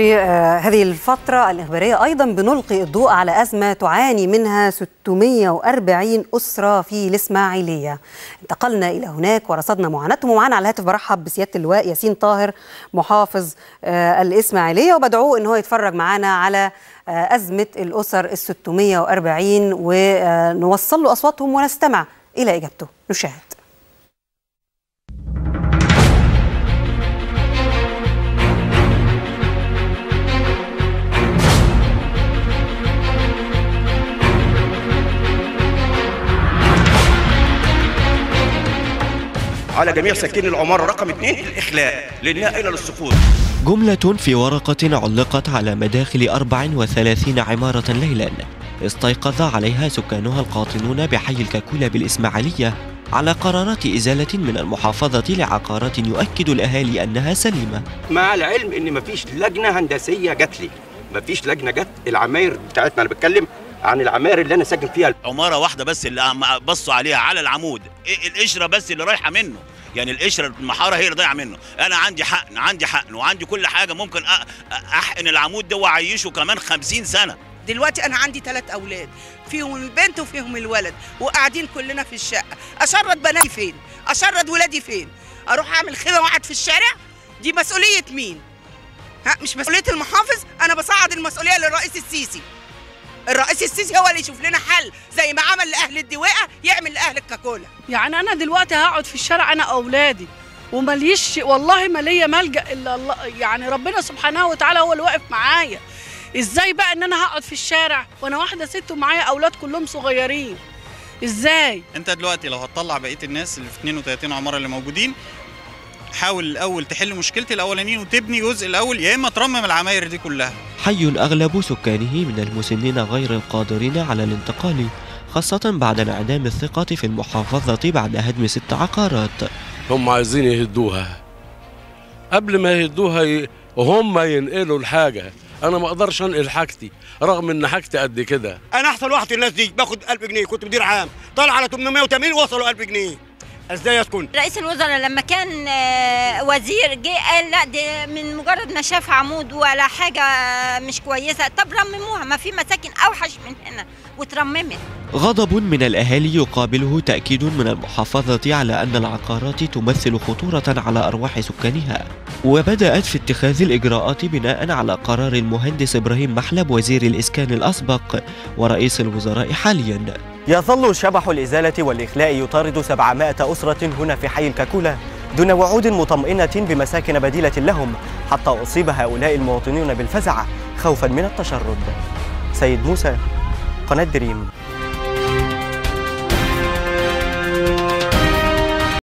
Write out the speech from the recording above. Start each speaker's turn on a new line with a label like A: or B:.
A: في هذه الفترة الإخبارية أيضا بنلقي الضوء على أزمة تعاني منها 640 أسرة في الإسماعيلية انتقلنا إلى هناك ورصدنا معاناتهم ومعانا على الهاتف برحب بسيادة اللواء ياسين طاهر محافظ الإسماعيلية وبدعوه إن هو يتفرج معانا على أزمة الأسر ال 640 ونوصل له أصواتهم ونستمع إلى إجابته نشاهد
B: على جميع ساكني العمارة رقم اثنين الإخلاء لأنها إلى للسقوط
C: جملة في ورقة علقت على مداخل 34 عمارة ليلا استيقظ عليها سكانها القاطنون بحي الكاكولا بالإسماعيلية على قرارات إزالة من المحافظة لعقارات يؤكد الأهالي أنها سليمة
B: مع العلم إن مفيش لجنة هندسية جات لي مفيش لجنة جت العماير بتاعتنا أنا بتكلم عن العماير اللي أنا ساكن فيها
D: عمارة واحدة بس اللي بصوا عليها على العمود القشرة بس اللي رايحة منه يعني القشره المحاره هي اللي ضايعه منه انا عندي حقن عندي حقن وعندي كل حاجه ممكن احقن العمود ده واعيشه كمان 50 سنه
E: دلوقتي انا عندي ثلاث اولاد فيهم البنت وفيهم الولد وقاعدين كلنا في الشقه اشرد بناتي فين اشرد ولادي فين اروح اعمل خيمه واقعد في الشارع دي مسؤوليه مين ها مش مسؤوليه المحافظ انا بصعد المسؤوليه للرئيس السيسي الرئيس السيسي هو اللي يشوف لنا حل زي ما عمل لاهل الدواء يعمل لاهل الكاكولا
F: يعني انا دلوقتي هقعد في الشارع انا اولادي ومليش والله ما ليا ملجا الا الله يعني ربنا سبحانه وتعالى هو اللي واقف معايا ازاي بقى ان انا هقعد في الشارع وانا واحده ست ومعايا اولاد كلهم صغيرين ازاي
G: انت دلوقتي لو هتطلع بقيه الناس اللي في 32 عماره اللي موجودين حاول الاول تحل مشكلتي الاولانيين وتبني جزء الاول يا اما ترمم العماير دي كلها
C: حي اغلب سكانه من المسنين غير القادرين على الانتقال خاصة بعد انعدام الثقة في المحافظة بعد هدم ست عقارات
H: هم عايزين يهدوها قبل ما يهدوها ي... هم ينقلوا الحاجة أنا ما أقدرش أنقل حاجتي رغم إن حاجتي قد كده
I: أنا أحسن واحد الناس دي باخد 1000 جنيه كنت مدير عام طلع على 880 وصلوا 1000 جنيه ازاي اسكن
J: رئيس الوزراء لما كان وزير جه قال لا دي من مجرد ما شاف عمود ولا حاجه مش كويسه طب رمموها ما في مساكن اوحش من هنا وترممت
C: غضب من الاهالي يقابله تاكيد من المحافظه على ان العقارات تمثل خطوره على ارواح سكانها وبدات في اتخاذ الاجراءات بناء على قرار المهندس ابراهيم محلب وزير الاسكان الاسبق ورئيس الوزراء حاليا
K: يظل شبح الإزالة والإخلاء يطارد 700 أسرة هنا في حي الكاكولا دون وعود مطمئنة بمساكن بديلة لهم حتى أصيب هؤلاء المواطنون بالفزع خوفا من التشرد سيد موسى قناة دريم